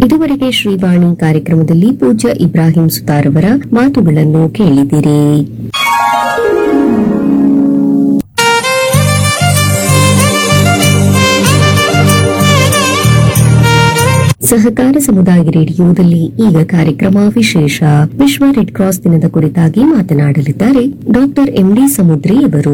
ಇದುವರೆಗೆ ಶ್ರೀವಾಣಿ ಕಾರ್ಯಕ್ರಮದಲ್ಲಿ ಪೂಜ್ಯ ಇಬ್ರಾಹಿಂ ಸುತಾರವರ ಮಾತುಗಳನ್ನು ಕೇಳಿದಿರಿ ಸಹಕಾರ ಸಮುದಾಯ ರೇಡಿಯೋದಲ್ಲಿ ಈಗ ಕಾರ್ಯಕ್ರಮ ವಿಶೇಷ ವಿಶ್ವ ರೆಡ್ ಕ್ರಾಸ್ ದಿನದ ಕುರಿತಾಗಿ ಮಾತನಾಡಲಿದ್ದಾರೆ ಡಾಕ್ಟರ್ ಎಂಡಿ ಸಮುದ್ರಿ ಅವರು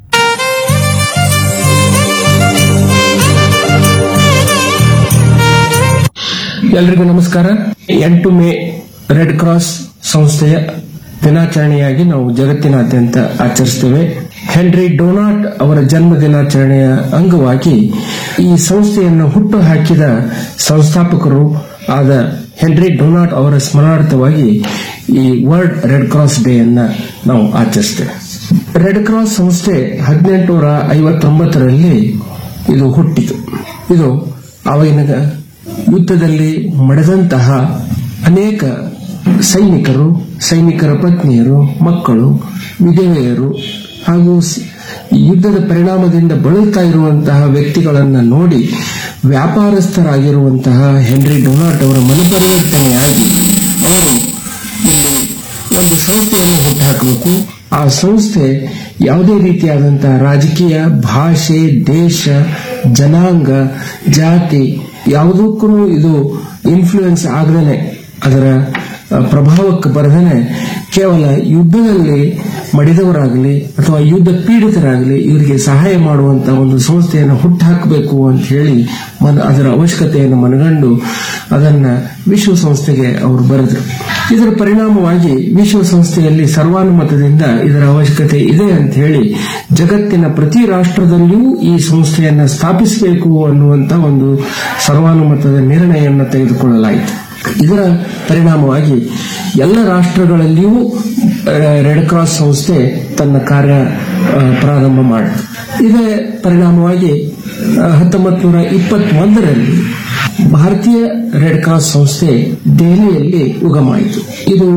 ಎಲ್ರಿಗೂ ನಮಸ್ಕಾರ ಎಂಟು ಮೇ ರೆಡ್ ಕ್ರಾಸ್ ಸಂಸ್ಥೆಯ ದಿನಾಚರಣೆಯಾಗಿ ನಾವು ಜಗತ್ತಿನಾದ್ಯಂತ ಆಚರಿಸ್ತೇವೆ ಹೆನ್ರಿ ಡೊನಾಟ್ ಅವರ ಜನ್ಮ ದಿನಾಚರಣೆಯ ಅಂಗವಾಗಿ ಈ ಸಂಸ್ಥೆಯನ್ನು ಹುಟ್ಟು ಹಾಕಿದ ಸಂಸ್ಥಾಪಕರು ಆದ ಹೆನ್ರಿ ಡೊನಾಟ್ ಅವರ ಸ್ಮರಣಾರ್ಥವಾಗಿ ಈ ವರ್ಲ್ಡ್ ರೆಡ್ ಕ್ರಾಸ್ ಡೇ ಅನ್ನ ನಾವು ಆಚರಿಸ್ತೇವೆ ರೆಡ್ ಕ್ರಾಸ್ ಸಂಸ್ಥೆ ಹದಿನೆಂಟುನೂರ ಐವತ್ತೊಂಬತ್ತರಲ್ಲಿ ಇದು ಹುಟ್ಟಿತು ಇದು ಆವಾಗಿನ ಯುದ್ಧದಲ್ಲಿ ಮಡಿದಂತಹ ಅನೇಕ ಸೈನಿಕರು ಸೈನಿಕರ ಪತ್ನಿಯರು ಮಕ್ಕಳು ವಿಧವೆಯರು ಹಾಗೂ ಸ್- ಯುದ್ಧದ ಪರಿಣಾಮದಿಂದ ಬಳಲ್ತಾ ಇರುವಂತಹ ವ್ಯಕ್ತಿಗಳನ್ನು ನೋಡಿ ವ್ಯಾಪಾರಸ್ಥರಾಗಿರುವಂತಹ ಹೆನ್ರಿ ಡೊನಾಟ್ ಅವರ ಮನಪರಿವರ್ತನೆಯಾಗಿ ಅವರು ಒಂದು ಒಂದು ಸಂಸ್ಥೆಯನ್ನು ಹುಟ್ಟುಹಾಕಬೇಕು ಆ ಸಂಸ್ಥೆ ಯಾವುದೇ ರೀತಿಯಾದಂತಹ ರಾಜಕೀಯ ಭಾಷೆ ದೇಶ ಜನಾಂಗ ಜಾತಿ ಯಾವುದಕ್ಕೂ ಇದು ಇನ್ಫ್ಲೂಯೆನ್ಸ್ ಆಗದೇನೆ ಅದರ ಅಹ್, ಪ್ರಭಾವಕ್ಕೆ ಬರದೇನೆ ಕೇವಲ ಯುದ್ಧದಲ್ಲಿ ಮಡಿದವರಾಗಲಿ ಅಥವಾ ಯುದ್ಧ ಪೀಡಿತರಾಗಲಿ ಇವರಿಗೆ ಸಹಾಯ ಮಾಡುವಂತ ಒಂದು ಸಂಸ್ಥೆಯನ್ನು ಹುಟ್ಟುಹಾಕಬೇಕು ಅಂತ ಹೇಳಿ ಮನ- ಅದರ ಅವಶ್ಯಕತೆಯನ್ನು ಮನಗಂಡು ಅದನ್ನ ವಿಶ್ವಸಂಸ್ಥೆಗೆ ಅವರು ಬರೆದರು ಇದರ ಪರಿಣಾಮವಾಗಿ ವಿಶ್ವಸಂಸ್ಥೆಯಲ್ಲಿ ಸರ್ವಾನುಮತದಿಂದ ಇದರ ಅವಶ್ಯಕತೆ ಇದೆ ಅಂತ ಹೇಳಿ ಜಗತ್ತಿನ ಪ್ರತಿ ರಾಷ್ಟ್ರದಲ್ಲಿಯೂ ಈ ಸಂಸ್ಥೆಯನ್ನ ಸ್ಥಾಪಿಸಬೇಕು ಅನ್ನುವಂತ ಒಂದು ಸರ್ವಾನುಮತದ ನಿರ್ಣಯವನ್ನು ತೆಗೆದುಕೊಳ್ಳಲಾಯಿತು ಇದರ ಪರಿಣಾಮವಾಗಿ ಎಲ್ಲ ರಾಷ್ಟ್ರಗಳಲ್ಲಿಯೂ ಆ, ರೆಡ್ ಕ್ರಾಸ್ ಸಂಸ್ಥೆ ತನ್ನ ಕಾರ್ಯ ಆ, ಪ್ರಾರಂಭ ಮಾಡಿತು ಇದರ ಪರಿಣಾಮವಾಗಿ ಹತ್ತೊಂಬತ್ತು ನೂರ ಇಪ್ಪತ್ತೊಂದರಲ್ಲಿ ಭಾರತೀಯ ರೆಡ್ ಕ್ರಾಸ್ ಸಂಸ್ಥೆ ದೆಹಲಿಯಲ್ಲಿ ಉಗಮಾಯಿತು ಇದು